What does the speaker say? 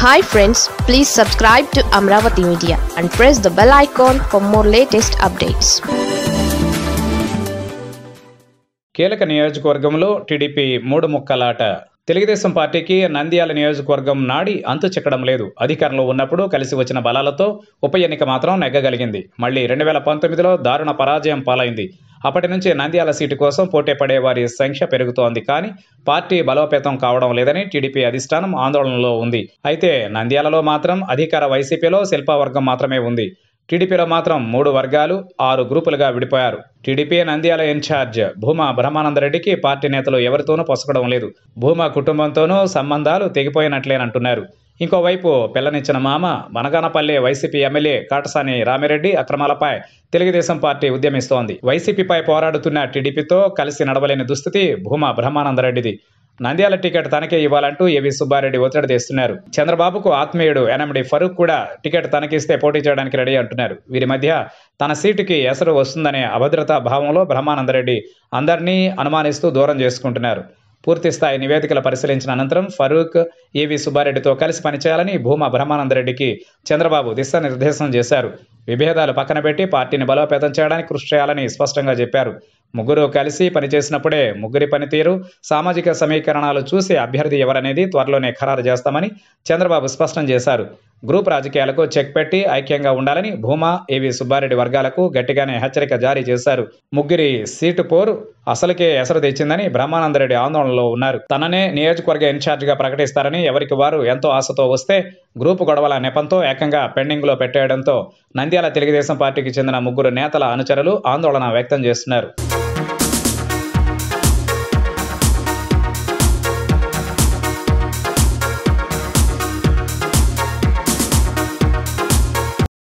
hi friends please subscribe to Amaravati media and press the bell icon for more latest updates కీలక నియోజకవర్గంలో TDP మూడు ముక్కలాట తెలుగుదేశం పార్టీకి నంద్యాల నియోజకవర్గం నాడి అంతు చిక్కడం లేదు అధికారంలో ఉన్నప్పుడు కలిసి వచ్చిన బలాలతో ఉప ఎన్నిక మాత్రం నెగ్గగలిగింది మళ్ళీ రెండు వేల పంతొమ్మిదిలో దారుణ పరాజయం పాలైంది అప్పటి నుంచి నంద్యాల సీటు కోసం పోటీ పడే వారి సంఖ్య పెరుగుతోంది కానీ పార్టీ బలోపేతం కావడం లేదని టీడీపీ అధిష్టానం ఆందోళనలో ఉంది అయితే నంద్యాలలో మాత్రం అధికార వైసీపీలో శిల్పావర్గం మాత్రమే ఉంది టీడీపీలో మాత్రం మూడు వర్గాలు ఆరు గ్రూపులుగా విడిపోయారు టీడీపీ నంద్యాల ఇన్ఛార్జ్ భూమా బ్రహ్మానందరెడ్డికి పార్టీ నేతలు ఎవరితోనూ పొసగడం లేదు భూమా కుటుంబంతోనూ సంబంధాలు తెగిపోయినట్లేనంటున్నారు ఇంకోవైపు పిల్లనిచ్చిన మామ మనగానపల్లి వైసీపీ ఎమ్మెల్యే కాటసాని రామిరెడ్డి అక్రమాలపై తెలుగుదేశం పార్టీ ఉద్యమిస్తోంది వైసీపీపై పోరాడుతున్న టీడీపీతో కలిసి నడవలేని దుస్థితి భూమా బ్రహ్మానందరెడ్డిది నంద్యాల టికెట్ తనకే ఇవ్వాలంటూ ఏవి సుబ్బారెడ్డి ఒత్తిడి తెస్తున్నారు చంద్రబాబుకు ఆత్మీయుడు ఎనమిడి ఫరూక్ కూడా టికెట్ తనకిస్తే పోటీ చేయడానికి రెడీ అంటున్నారు వీరి మధ్య తన సీటుకి ఎసరు వస్తుందనే అభద్రతా భావంలో బ్రహ్మానందరెడ్డి అందరినీ అనుమానిస్తూ దూరం చేసుకుంటున్నారు పూర్తి స్థాయి నివేదికలు పరిశీలించిన అనంతరం ఫరూక్ ఏవి సుబ్బారెడ్డితో కలిసి పనిచేయాలని భూమా బ్రహ్మానందరెడ్డికి చంద్రబాబు దిశానిర్దేశం చేశారు విభేదాలు పక్కన పెట్టి పార్టీని బలోపేతం చేయడానికి కృషి చేయాలని స్పష్టంగా చెప్పారు ముగ్గురు కలిసి పనిచేసినప్పుడే ముగ్గురి పనితీరు సామాజిక సమీకరణాలు చూసి అభ్యర్థి ఎవరనేది త్వరలోనే ఖరారు చేస్తామని చంద్రబాబు స్పష్టం చేశారు గ్రూప్ రాజకీయాలకు చెక్ పెట్టి ఐక్యంగా ఉండాలని భూమా ఏవి సుబ్బారెడ్డి వర్గాలకు గట్టిగానే హెచ్చరిక జారీ చేశారు ముగ్గురి సీటు పోరు అసలుకే ఎసరు తెచ్చిందని బ్రహ్మానందరెడ్డి ఆందోళనలో ఉన్నారు తననే నియోజకవర్గ ఇన్ఛార్జిగా ప్రకటిస్తారని ఎవరికి వారు ఎంతో ఆశతో వస్తే గ్రూపు గొడవల నెపంతో ఏకంగా పెండింగ్లో పెట్టేయడంతో నంద్యాల తెలుగుదేశం పార్టీకి చెందిన ముగ్గురు నేతల అనుచరులు ఆందోళన వ్యక్తం చేస్తున్నారు